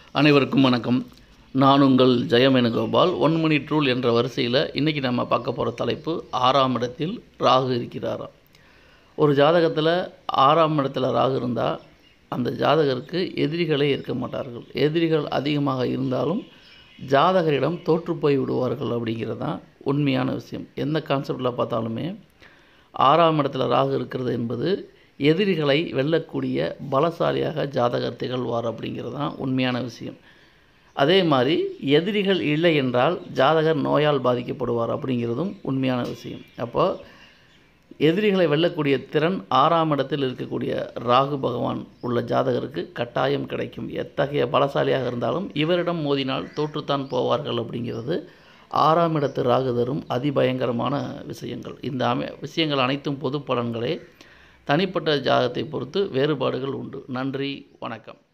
அனைவருக்கும் வணக்கம் நான் உங்கள் ஜெயமேனுகோபால் ஒன் மினிட் ரூல் என்ற வரிசையில் இன்றைக்கி நம்ம பார்க்க போகிற தலைப்பு ஆறாம் இடத்தில் ராகு இருக்கிறாராம் ஒரு ஜாதகத்தில் ஆறாம் இடத்துல ராகு இருந்தால் அந்த ஜாதகருக்கு எதிரிகளே இருக்க மாட்டார்கள் எதிரிகள் அதிகமாக இருந்தாலும் ஜாதகரிடம் தோற்று போய் விடுவார்கள் அப்படிங்கிறது தான் உண்மையான விஷயம் எந்த கான்செப்டில் பார்த்தாலுமே ஆறாம் இடத்துல ராகு இருக்கிறது என்பது எதிரிகளை வெல்லக்கூடிய பலசாலியாக ஜாதகர் திகழ்வார் அப்படிங்கிறது தான் உண்மையான விஷயம் அதே மாதிரி எதிரிகள் இல்லை என்றால் ஜாதகர் நோயால் பாதிக்கப்படுவார் அப்படிங்கிறதும் உண்மையான விஷயம் அப்போ எதிரிகளை வெல்லக்கூடிய திறன் ஆறாம் இடத்தில் இருக்கக்கூடிய ராகு பகவான் உள்ள ஜாதகருக்கு கட்டாயம் கிடைக்கும் எத்தகைய பலசாலியாக இருந்தாலும் இவரிடம் மோதினால் தோற்றுத்தான் போவார்கள் அப்படிங்கிறது ஆறாம் இடத்து ராகு தரும் அதிபயங்கரமான விஷயங்கள் இந்த அமை விஷயங்கள் அனைத்தும் பொது பலன்களே தனிப்பட்ட ஜாதகத்தை பொறுத்து வேறுபாடுகள் உண்டு நன்றி வணக்கம்